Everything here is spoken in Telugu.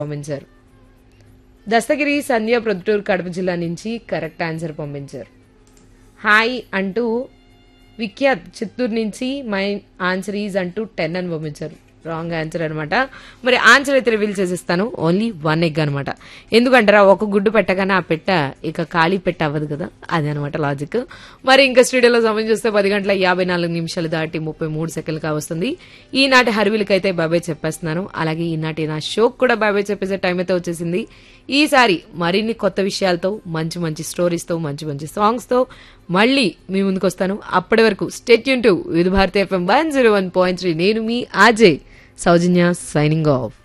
పంపించారు దస్తగిరి సంధ్య ప్రొద్దుటూరు కడప జిల్లా నుంచి కరెక్ట్ ఆన్సర్ పంపించారు హాయ్ అంటూ విఖ్యాత్ చిత్తూరు నుంచి మై ఆన్సర్ ఈజ్ అంటూ టెన్ అని పంపించారు రాంగ్ ఆన్సర్ అనమాట మరి ఆన్సర్ అయితే రివీల్ చేసేస్తాను ఓన్లీ వన్ ఎగ్ అనమాట ఎందుకంటారా ఒక గుడ్డు పెట్టగానే ఆ పెట్ట ఇక ఖాళీ పెట్ట అవ్వదు కదా అదే అనమాట లాజిక్ మరి ఇంకా స్టూడియోలో సమయం చూస్తే పది గంటల యాభై నాలుగు నిమిషాలు దాటి ముప్పై మూడు సెకండ్లు కావస్తుంది ఈనాటి హర్విలకి అయితే బాబాయ్ చెప్పేస్తున్నాను అలాగే ఈనాటి నా షోకి కూడా బాబాయ్ చెప్పేసే టైం అయితే వచ్చేసింది ఈసారి మరిన్ని కొత్త విషయాలతో మంచి మంచి స్టోరీస్తో మంచి మంచి సాంగ్స్తో మళ్ళీ మీ ముందుకు వస్తాను అప్పటి వరకు stay tune to Vividh Bharati FM one zero one point three నేను మీ ఆజయ్ సౌజన్య సైనింగ్ ఆఫ్